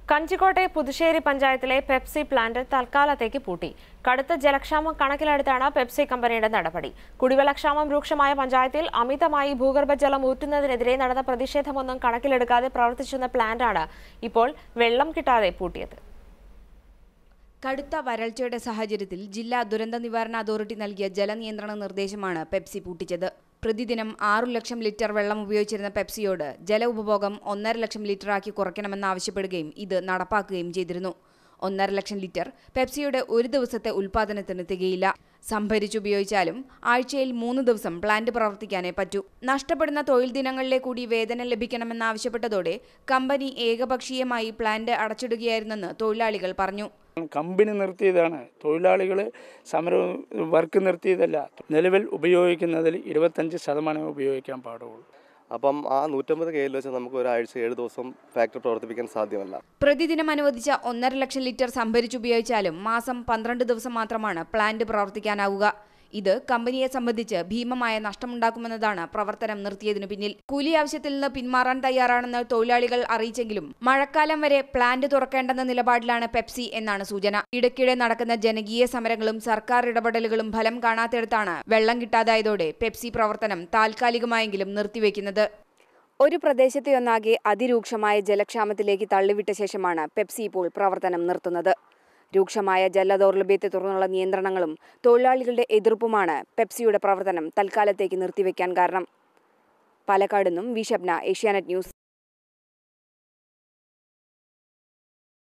കഞ്ചിക്കോട്ടെ പുതുശ്ശേരി പഞ്ചായത്തിലെ Pepsi plant തൽക്കാലത്തേക്ക് പൂട്ടി കടുത്ത ജലക്ഷാമം കണക്കിലെടുത്താണ് പെപ്സി കമ്പനിയുടെ നടപടി കുടിവെള്ളക്ഷാമം രൂക്ഷമായ പഞ്ചായത്തിൽ അമിതമായി ഭൂഗർഭജലം ഊറ്റുന്നതിനെതിരെ നടന്ന പ്രതിഷേധമൊന്നും കണക്കിലെടുക്കാതെ പ്രവർത്തിച്ചിരുന്ന പ്ലാന്റാണ് ഇപ്പോൾ വെള്ളം കിട്ടാതെ പൂട്ടിയത് കടുത്ത വരൾച്ചയുടെ സാഹചര്യത്തിൽ ജില്ലാ ദുരന്ത നിവാരണ അതോറിറ്റി നൽകിയ ജലനിയന്ത്രണ നിർദ്ദേശമാണ് പെപ്സി പൂട്ടിച്ചത് പ്രതിദിനം ആറു ലക്ഷം ലിറ്റർ വെള്ളം ഉപയോഗിച്ചിരുന്ന പെപ്സിയോട് ജല ഉപഭോഗം ഒന്നര ലക്ഷം ലിറ്ററാക്കി കുറയ്ക്കണമെന്നാവശ്യപ്പെടുകയും ഇത് നടപ്പാക്കുകയും ചെയ്തിരുന്നു ഒന്നര ലക്ഷം ലിറ്റർ പെപ്സിയുടെ ഒരു ദിവസത്തെ ഉൽപാദനത്തിന് തികയില്ല സംഭരിച്ചുപയോഗിച്ചാലും ആഴ്ചയിൽ മൂന്ന് ദിവസം പ്ലാന്റ് പ്രവർത്തിക്കാനേ പറ്റൂ നഷ്ടപ്പെടുന്ന തൊഴിൽ ദിനങ്ങളിലെ കൂടി വേതനം ലഭിക്കണമെന്നാവശ്യപ്പെട്ടതോടെ കമ്പനി ഏകപക്ഷീയമായി പ്ലാന്റ് അടച്ചിടുകയായിരുന്നെന്ന് തൊഴിലാളികൾ പറഞ്ഞു കമ്പനി നിർത്തിയതാണ് തൊഴിലാളികൾ സമരം വർക്ക് നിർത്തിയതല്ല നിലവിൽ ഉപയോഗിക്കുന്നതിൽ ഇരുപത്തഞ്ച് ശതമാനം ഉപയോഗിക്കാൻ പാടുള്ളൂ അപ്പം ആ നൂറ്റമ്പത് കെയിൽ വെച്ച് നമുക്ക് ഒരാഴ്ച ഏഴ് ദിവസം ഫാക്ടറി പ്രവർത്തിപ്പിക്കാൻ സാധ്യമല്ല പ്രതിദിനം അനുവദിച്ച ഒന്നര ലക്ഷം ലിറ്റർ സംഭരിച്ചുപയോഗിച്ചാലും മാസം പന്ത്രണ്ട് ദിവസം മാത്രമാണ് പ്ലാന്റ് പ്രവർത്തിക്കാനാവുക ഇത് കമ്പനിയെ സംബന്ധിച്ച് ഭീമമായ നഷ്ടമുണ്ടാക്കുമെന്നതാണ് പ്രവർത്തനം നിർത്തിയതിനു പിന്നിൽ കൂലി ആവശ്യത്തിൽ നിന്ന് പിന്മാറാൻ തയ്യാറാണെന്ന് തൊഴിലാളികൾ അറിയിച്ചെങ്കിലും മഴക്കാലം വരെ പ്ലാന്റ് തുറക്കേണ്ടെന്ന നിലപാടിലാണ് പെപ്സി എന്നാണ് സൂചന ഇടയ്ക്കിടെ നടക്കുന്ന ജനകീയ സമരങ്ങളും സർക്കാർ ഇടപെടലുകളും ഫലം കാണാത്തിടത്താണ് വെള്ളം കിട്ടാതായതോടെ പെപ്സി പ്രവർത്തനം താൽക്കാലികമായെങ്കിലും നിർത്തിവെക്കുന്നത് ഒരു പ്രദേശത്തെ ഒന്നാകെ അതിരൂക്ഷമായ ജലക്ഷാമത്തിലേക്ക് തള്ളിവിട്ട ശേഷമാണ് പെപ്സി ഇപ്പോൾ പ്രവർത്തനം നിർത്തുന്നത് രൂക്ഷമായ ജലദൗർലഭ്യത്തെ തുടർന്നുള്ള നിയന്ത്രണങ്ങളും തൊഴിലാളികളുടെ എതിർപ്പുമാണ് പെപ്സിയുടെ പ്രവർത്തനം തൽക്കാലത്തേക്ക് നിർത്തിവെക്കാൻ കാരണം പാലക്കാട് നിന്നും വി ഷബ്ന ഏഷ്യാനെറ്റ് ന്യൂസ്